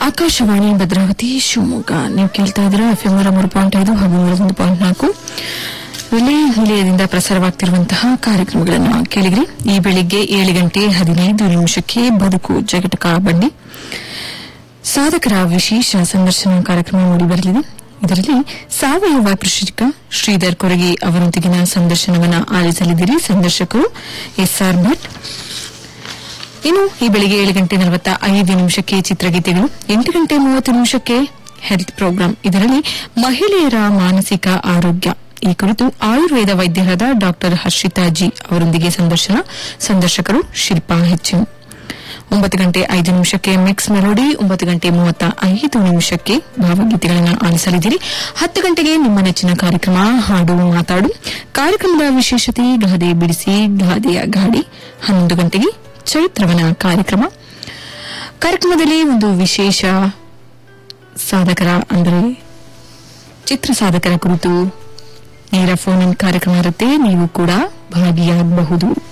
ಆಕಾಶವಾಣಿ ಭದ್ರಾವತಿ ಶಿವಮೊಗ್ಗ ನೀವು ಕೇಳ್ತಾ ಇದ್ರ ಎಫ್ಎಂ ನೂರ ಮೂರು ಪಾಯಿಂಟ್ ಐದು ಹಾಗೂ ನೂರ ಒಂದು ಪಾಯಿಂಟ್ ನಾಲ್ಕು ವಿಲಯ ನಿಲಯದಿಂದ ಪ್ರಸಾರವಾಗ್ತಿರುವಂತಹ ಕಾರ್ಯಕ್ರಮಗಳನ್ನು ಕೇಳಿದ್ರಿ ಈ ಬೆಳಿಗ್ಗೆ ಏಳು ಗಂಟೆ ಹದಿನೈದು ನಿಮಿಷಕ್ಕೆ ಬದುಕು ಜಗಟಕ ಬಂಡಿ ಸಾಧಕರ ವಿಶೇಷ ಸಂದರ್ಶನ ಕಾರ್ಯಕ್ರಮ ಮೂಡಿಬರಲಿದೆ ಇದರಲ್ಲಿ ಸಾವಯವ ಕೃಷಿಕ ಶ್ರೀಧರ್ ಕೊರಗಿ ಅವರೊಂದಿಗಿನ ಸಂದರ್ಶನವನ್ನು ಆಲಿಸಲಿದ್ದೀರಿ ಸಂದರ್ಶಕರು ಎಸ್ಆರ್ ಭಟ್ ಇನ್ನು ಈ ಬೆಳಿಗ್ಗೆ ಏಳು ಗಂಟೆ ನಲವತ್ತ ಐದು ನಿಮಿಷಕ್ಕೆ ಚಿತ್ರಗೀತೆಗಳು ಎಂಟು ಗಂಟೆ ಮೂವತ್ತು ನಿಮಿಷಕ್ಕೆ ಹೆಲ್ತ್ ಪ್ರೋಗ್ರಾಂ ಇದರಲ್ಲಿ ಮಹಿಳೆಯರ ಮಾನಸಿಕ ಆರೋಗ್ಯ ಈ ಕುರಿತು ಆಯುರ್ವೇದ ವೈದ್ಯರಾದ ಡಾಕ್ಟರ್ ಹರ್ಷಿತಾ ಜಿ ಅವರೊಂದಿಗೆ ಸಂದರ್ಶನ ಸಂದರ್ಶಕರು ಶಿಲ್ಪಾ ಹೆಚ್ಚು ಒಂಬತ್ತು ಗಂಟೆ ಐದು ನಿಮಿಷಕ್ಕೆ ಮಿಕ್ಸ್ ಮೆಲೋಡಿ ಒಂಬತ್ತು ಗಂಟೆ ಮೂವತ್ತ ಐದು ನಿಮಿಷಕ್ಕೆ ಭಾವಗೀತೆಗಳನ್ನು ಆಲಿಸಲಿದ್ದೀರಿ ಹತ್ತು ಗಂಟೆಗೆ ನಿಮ್ಮ ನೆಚ್ಚಿನ ಕಾರ್ಯಕ್ರಮ ಹಾಡು ಮಾತಾಡು ಕಾರ್ಯಕ್ರಮದ ವಿಶೇಷತೆ ಗಾದೆ ಬಿಡಿಸಿ ಗಾದೆಯ ಗಾಡಿ ಹನ್ನೊಂದು ಗಂಟೆಗೆ ಚೈತ್ರವನ ಕಾರ್ಯಕ್ರಮ ಕಾರ್ಯಕ್ರಮದಲ್ಲಿ ಒಂದು ವಿಶೇಷ ಸಾಧಕರ ಅಂದರೆ ಚಿತ್ರ ಸಾಧಕರ ಕುರಿತು ನೇರ ಫೋನ್ ಇನ್ ಕಾರ್ಯಕ್ರಮ ಇರುತ್ತೆ ನೀವು ಕೂಡ ಭಾಗಿಯಾಗಬಹುದು